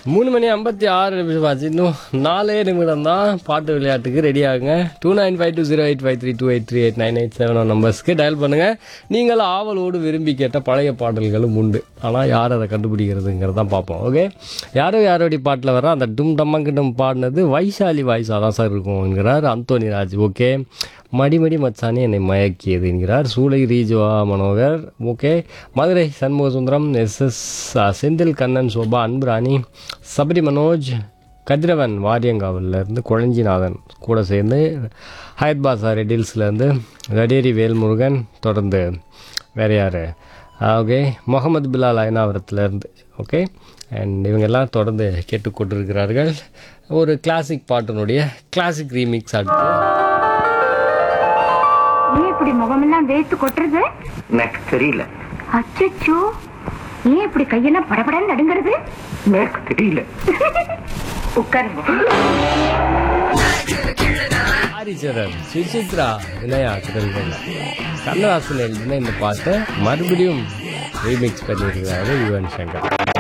மூணு மணி ஐம்பத்தி ஆறு நிமிஷம் ஆச்சு இன்னும் நாலே நிமிடம் தான் பாட்டு விளையாட்டுக்கு ரெடி ஆகுங்க two nine five two zero eight five three two eight three eight nine eight seven நம்பர்ஸ்க்கு டயல் பண்ணுங்கள் நீங்கள் ஆவலோடு விரும்பி கேட்ட பழைய பாடல்களும் உண்டு ஆனால் யார் அதை கண்டுபிடிக்கிறதுங்கிறதான் பார்ப்போம் ஓகே யாரோ யாரோடைய பாட்டில் வர அந்த டும் டம்மங்கு டும் பாடினது வைசாலி வாய்ஸாக தான் சார் இருக்கும் என்கிறார் அந்தோனி ராஜ் ஓகே மடிமடி மச்சானே என்னை மயக்கியது என்கிறார் Choolai Rejuva Manohar okay Madurai Shanmuga Sundaram S S Senthil Kannan Sobha Anburani Sabari Manoj Kathiravan வாரியங்காவிலேருந்து குழஞ்சிநாதன் கூட சேர்ந்து ஹயத் பாசா ரெடில்ஸ்லேருந்து ரடேரி வேல்முருகன் தொடர்ந்து வேறு யார் ஓகே முகமது பிலால் அயனாவரத்துலேருந்து ஓகே அண்ட் இவங்க எல்லாம் தொடர்ந்து கேட்டுக்கொண்டிருக்கிறார்கள் ஒரு கிளாசிக் பாட்டினுடைய கிளாசிக் ரீமிக்ஸ் அடுத்து ஏன் இப்படி முகமெல்லாம் வேர்த்து கொட்டுறது எனக்கு தெரியல அச்சச்சோ ஏன் இப்படி கையெல்லாம் படபடன்னு நடுங்கிறது எனக்கு தெரியல உட்காருங்க ஹரிச்சரன் சுசித்ரா வினயா திரள்கள் கண்ணதாசன் எழுதின இந்த பாட்டை மறுபடியும் ரீமிக்ஸ் பண்ணியிருக்கிறாரு யுவன் சங்கர்